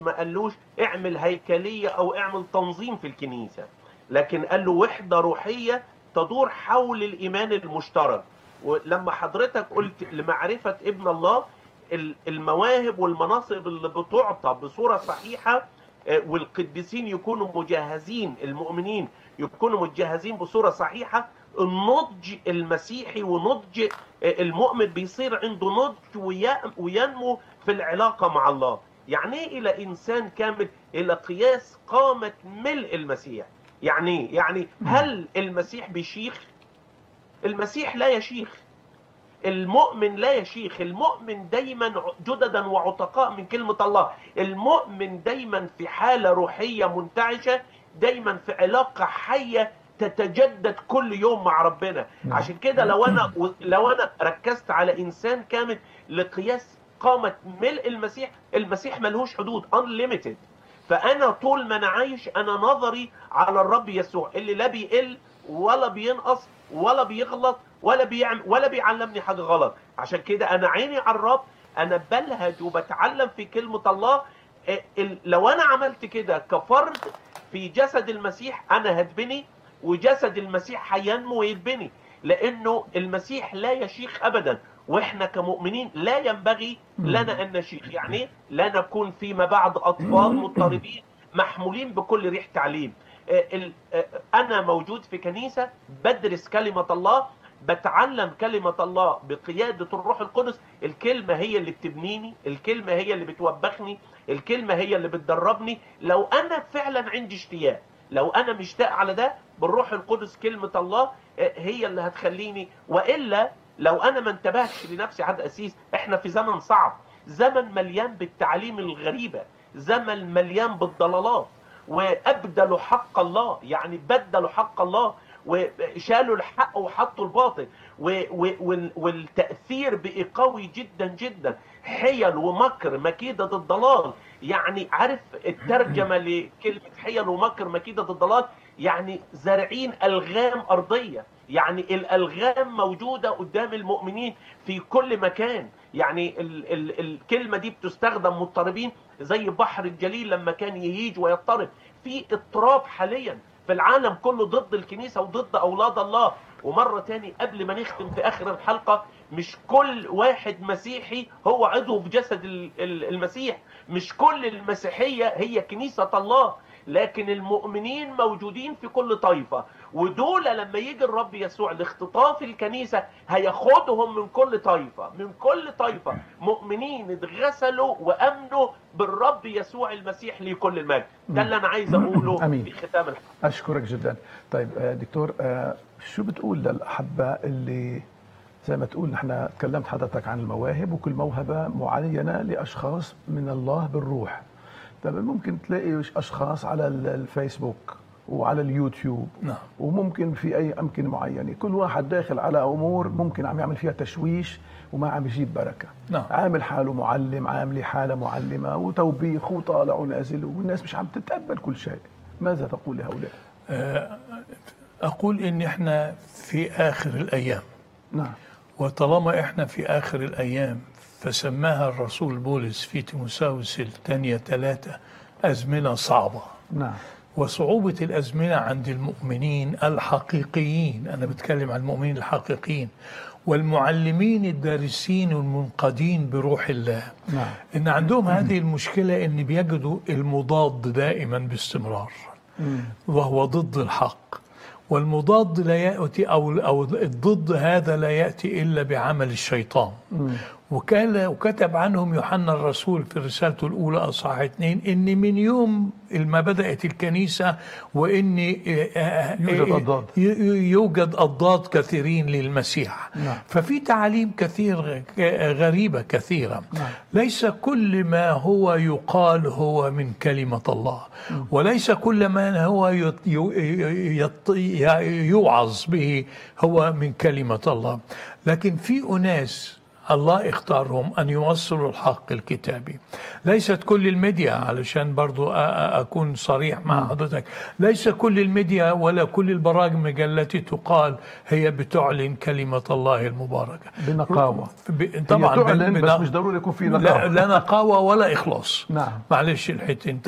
ما قالوش اعمل هيكلية او اعمل تنظيم في الكنيسة لكن قال له وحدة روحية تدور حول الايمان المشترك ولما حضرتك قلت لمعرفة ابن الله ال- المواهب والمناصب اللي بتعطى بصورة صحيحة آه، والقديسين يكونوا مجهزين المؤمنين يكونوا مجهزين بصورة صحيحة النضج المسيحي ونضج آه، المؤمن بيصير عنده نضج وي- وينمو في العلاقة مع الله يعني ايه الى انسان كامل الى قياس قامة ملء المسيح يعني ايه يعني هل المسيح بيشيخ المسيح لا يشيخ المؤمن لا يشيخ المؤمن دايما جددا وعتقاء من كلمة الله المؤمن دايما في حالة روحية منتعشة دايما في علاقة حية تتجدد كل يوم مع ربنا نعم. عشان كده لو انا لو انا ركزت على انسان كامل لقياس قامة ملء المسيح المسيح ملهوش حدود unlimited فانا طول ما انا عايش انا نظري على الرب يسوع اللي لا بيقل ولا بينقص ولا بيغلط ولا بيعمل ولا بيعلمني حاجه غلط عشان كده انا عيني على الرب انا بلهج وبتعلم في كلمه الله إيه، ال- لو انا عملت كده كفرد في جسد المسيح انا هتبني وجسد المسيح هينمو ويتبني لانه المسيح لا يشيخ ابدا واحنا كمؤمنين لا ينبغي لنا ان نشيخ يعني إيه؟ لا نكون فيما بعد اطفال مضطربين محمولين بكل ريح تعليم آه، ال- آه، انا موجود في كنيسه بدرس كلمه الله بتعلم كلمة الله بقيادة الروح القدس الكلمة هي اللي بتبنيني الكلمة هي اللي بتوبخني الكلمة هي اللي بتدربني لو أنا فعلا عندي اشتياق لو أنا مشتاق على ده بالروح القدس كلمة الله آه، هي اللي هتخليني وإلا لو أنا ما انتبهتش لنفسي عاد أسيس إحنا في زمن صعب زمن مليان بالتعليم الغريبة زمن مليان بالضلالات وأبدلوا حق الله يعني بدلوا حق الله وشالوا الحق وحطوا الباطل و- و- وال- والتأثير بقي قوي جدا جدا حيل ومكر مكيدة الضلال يعني عارف الترجمة لكلمة حيل ومكر مكيدة الضلال يعني زارعين ألغام أرضية يعني الألغام موجودة قدام المؤمنين في كل مكان يعني ال ال الكلمة دي بتستخدم مضطربين زي بحر الجليل لما كان يهيج ويضطرب في اضطراب حاليا في العالم كله ضد الكنيسة وضد أولاد الله ومرة تاني قبل ما نختم في آخر الحلقة مش كل واحد مسيحي هو عضو في جسد ال- ال- المسيح مش كل المسيحية هي كنيسة الله لكن المؤمنين موجودين في كل طائفة ودول لما يجي الرب يسوع لاختطاف الكنيسة هياخدهم من كل طائفة من كل طائفة مؤمنين اتغسلوا وأمنوا بالرب يسوع المسيح لكل المجد ده اللي أنا عايز أقوله أمين. في ختام الحلقة اشكرك جدا طيب آه، دكتور آه، شو بتقول للاحبه اللي زي ما تقول نحن تكلمت حضرتك عن المواهب وكل موهبه معينه لاشخاص من الله بالروح طيب ممكن تلاقي اشخاص على ال- الفيسبوك وعلى اليوتيوب نعم. وممكن في اي امكنه معينه كل واحد داخل على امور ممكن عم يعمل فيها تشويش وما عم يجيب بركه نعم. عامل حاله معلم عامل حاله معلمه وتوبيخ وطالع ونازل والناس مش عم تتقبل كل شيء ماذا تقول لهؤلاء أقول إن إحنا في آخر الأيام نعم وطالما إحنا في آخر الأيام فسماها الرسول بولس في تيموساوس الثانية ثلاثة أزمنة صعبة نعم وصعوبة الأزمنة عند المؤمنين الحقيقيين أنا بتكلم عن المؤمنين الحقيقيين والمعلمين الدارسين والمنقادين بروح الله نعم. إن عندهم هذه المشكلة إن بيجدوا المضاد دائما باستمرار وهو ضد الحق والمضاد لا يأتي أو أو الضد هذا لا يأتي إلا بعمل الشيطان وكان وكتب عنهم يوحنا الرسول في رسالته الأولى أصحاح اثنين إن من يوم ما بدأت الكنيسة وإن يوجد أضداد. يوجد أضداد كثيرين للمسيح نعم. ففي تعاليم كثير غريبة كثيرة نعم. ليس كل ما هو يقال هو من كلمة الله وليس كل ما هو يط- ي- يط- ي- يوعظ به هو من كلمة الله لكن في أناس الله اختارهم أن يوصلوا الحق الكتابي ليست كل الميديا علشان برضو أ- أ- أكون صريح مع حضرتك ليس كل الميديا ولا كل البرامج التي تقال هي بتعلن كلمة الله المباركة بنقاوة ب- طبعا طبعا تعلن بن- بس بن- مش ضروري يكون في لا, نقاوة لا نقاوة ولا إخلاص نعم. معلش الحتة